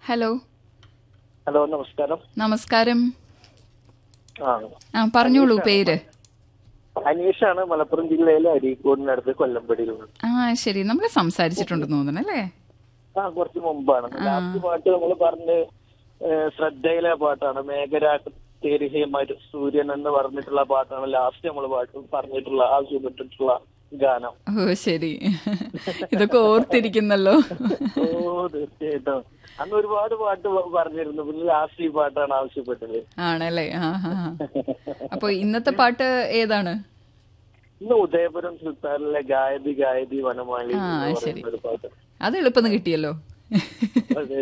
Hello hello നമസ്കാരം നമസ്കാരം ആ ആ പറഞ്ഞോളൂ പേര് അനീഷാണ് മലപ്പുറം ജില്ലയിലെ അരീക്കോടിനടുത്ത് കൊല്ലമ്പടിയിലുള്ളത് ആ ശരി നമ്മൾ സംസാരിച്ചിട്ടുണ്ടെന്ന് തോന്നുന്നു അല്ലേ ആ കുറച്ച് മുമ്പാണ് ലാസ്റ്റ് പാട്ട് നമ്മൾ പറഞ്ഞ് ഏഹ്, ശ്രദ്ധയിലെ പാട്ടാണ് മേഘരാ തേരിഹേമാര് സൂര്യൻ എന്ന് പറഞ്ഞിട്ടുള്ള പാട്ടാണ് ലാസ്റ്റ് നമ്മൾ പാട്ട് പറഞ്ഞിട്ടുള്ള ആവശ്യപ്പെട്ടിട്ടുള്ള ഗാനം ഓ ശരി ഇതൊക്കെ ഓർത്തിരിക്കുന്നല്ലോ ഓ തീർച്ചയായിട്ടും അന്ന് ഒരുപാട് പാട്ട് പ- പറഞ്ഞിരുന്നു പിന്നെ ലാസ്റ്റ് ഈ പാട്ടാണ് ആവശ്യപ്പെട്ടത് ആണല്ലേ ആ ആ ആ. അപ്പൊ ഇന്നത്തെ പാട്ട് ഏതാണ് ഇന്ന് ഉദയപുരം സുൽത്താനിലെ ഗായതി ഗായതി വനമാലി ആ, എന്ന് ശരി. പറയുന്ന ഒരു പാട്ട് അത് എളുപ്പം കിട്ടിയല്ലോ അതെ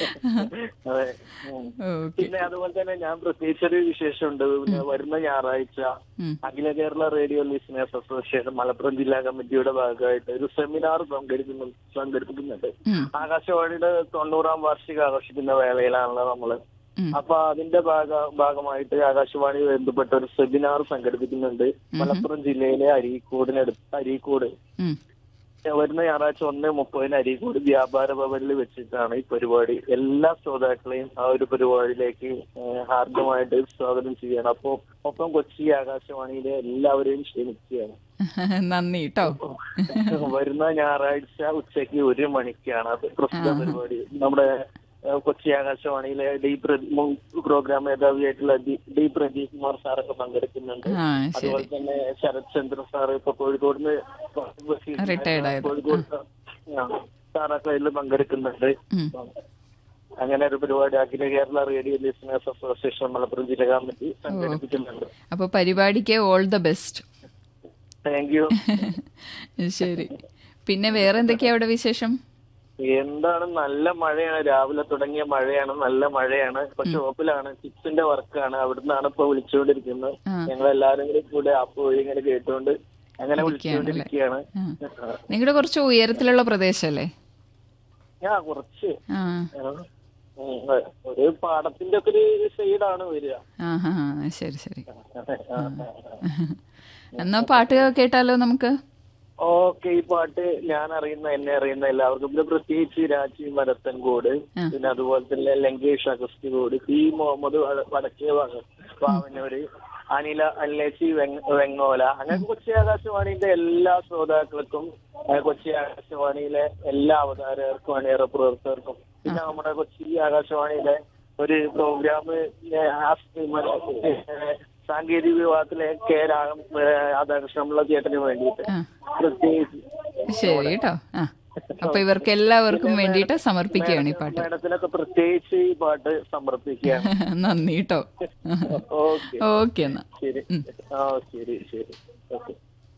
അതെ ഉം. ഓക്കെ പിന്നെ അതുപോലെ തന്നെ ഞാൻ പ്രത്യേകിച്ച് ഒരു വിശേഷമുണ്ട് പിന്നെ വരുന്ന ഞായറാഴ്ച ഉം. Akhila Kerala radio listeners association Malappuram ജില്ലാ കമ്മിറ്റിയുടെ ഭാഗമായിട്ട് ഒരു സെമിനാർ സംഘടിപ്പിക്കുന്നു സംഘടിപ്പിക്കുന്നുണ്ട് ഉം. ആകാശവാണിയുടെ തൊണ്ണൂറാം വാർഷികം ആഘോഷിക്കുന്ന വേളയിലാണല്ലോ നമ്മള് ഉം. അപ്പൊ അതിന്റെ ഭാഗ ഭാഗമായിട്ട് ആകാശവാണി ബന്ധപ്പെട്ട ഒരു സെമിനാർ സംഘടിപ്പിക്കുന്നുണ്ട് മലപ്പുറം ജില്ലയിലെ അരീക്കോടിനടുത്ത് അരീക്കോട് ഉം. വരുന്ന ഞായറാഴ്ച ഒന്ന് മുപ്പതിന് അരീക്കോട് വ്യാപാര ഭവനിൽ വെച്ചിട്ടാണ് ഈ പരിപാടി എല്ലാ ശ്രോതാക്കളെയും ആ ഒരു പരിപാടിയിലേക്ക് ഏഹ്, ഹാർദമായിട്ട് സ്വാഗതം ചെയ്യണം അപ്പോ ഒപ്പം കൊച്ചി ആകാശവാണിയിലെ എല്ലാവരെയും ക്ഷണിക്കുകയാണ് നന്ദി കേട്ടോ വരുന്ന ഞായറാഴ്ച ഉച്ചയ്ക്ക് ഒരു മണിക്കാണ് അത് പ്രസ്തുത പരിപാടി നമ്മുടെ ഏഹ്, കൊച്ചി ആകാശവാണിയിലെ ഡി പ്ര- മുൻ പ്രോഗ്രാം മേധാവിയായിട്ടുള്ള ഡി- ഡി പ്രദീപ് കുമാർ സാറൊക്കെ പങ്കെടുക്കുന്നുണ്ട് ആ ശരി അതുപോലെ തന്നെ ശരത് ചന്ദ്ര സാറ് ഇപ്പൊ കോഴിക്കോട് Retired ആയത്. കോഴിക്കോട് ആ, സാറൊക്കെ ഇതിൽ പങ്കെടുക്കുന്നുണ്ട് ഉം. അങ്ങനെ ഒരു പരിപാടി Akhila Kerala radio listeners association Malappuram ജില്ലാ കമ്മിറ്റി സംഘടിപ്പിക്കുന്നുണ്ട് അപ്പൊ പരിപാടിക്ക് all the best thank you ശരി പിന്നെ വേറെ എന്തൊക്കെയാ അവിടെ വിശേഷം എന്താണ് നല്ല മഴയാണ് രാവിലെ തുടങ്ങിയ മഴയാണ് നല്ല മഴയാണ് ഇപ്പൊ ഷോപ്പിലാണ് ചിപ്സിന്റെ വർക്കാണ് അവിടുന്നാണ് ഇപ്പൊ വിളിച്ചുകൊണ്ടിരിക്കുന്നത് ആ. ഞങ്ങൾ എല്ലാരും കൂടി കൂടെ ആപ്പ് വഴി ഇങ്ങനെ കേട്ടുകൊണ്ട് അങ്ങനെ വിളിച്ചുകൊണ്ടിരിക്കുകയാണ് ആ. നിങ്ങളുടെ കുറച്ച് ഉയരത്തിലുള്ള പ്രദേശമല്ലേ ഞാൻ കുറച്ച് ആ ഉം, ഒരു പാടത്തിന്റെ ഒക്കെ ഒരു സൈഡാണ് വരിക ആ ആ ആ, ശരി ശരി എന്നാ പാട്ട് കേട്ടാലോ നമുക്ക് ഓക്കെ ഈ പാട്ട് ഞാൻ അറിയുന്ന എന്നെ അറിയുന്ന എല്ലാവർക്കും പിന്നെ പ്രത്യേകിച്ച് രാജി മരത്തൻകോട് ആ. പിന്നെ അതുപോലെ തന്നെ ലങ്കേഷ് അഗസ്റ്റിനോട് പി മുഹമ്മദ് വട- വടക്കേ വാ- വാവനൂര് അനില അനിലേച്ചി വെങ്- വെങ്ങോല അങ്ങനെ കൊച്ചി ആകാശവാണിന്റെ എല്ലാ ശ്രോതാക്കൾക്കും ആ, കൊച്ചി ആകാശവാണിയിലെ എല്ലാ അവതാരകർക്കും അണിയറ പ്രവർത്തകർക്കും പിന്നെ നമ്മുടെ കൊച്ചി ആകാശവാണിയിലെ ഒരു പ്രോഗ്രാം സാങ്കേതിക വിഭാഗത്തിലെ കെ രാഗം രാധാകൃഷ്ണമുള്ള ചേട്ടന് വേണ്ടിയിട്ട് ആ പ്രത്യേകിച്ച് ശരി കേട്ടോ ആ അപ്പൊ ഇവർക്ക് എല്ലാവർക്കും വേണ്ടിയിട്ട് സമർപ്പിക്കുകയാണ് ഈ പാട്ട് മേഡത്തിനൊക്കെ പ്രത്യേകിച്ച് ഈ പാട്ട് സമർപ്പിക്കുകയാണ് നന്ദി കേട്ടോ ഓക്കെ ഓക്കെ എന്നാ ശരി ആ ശരി ശരി ഓക്കെ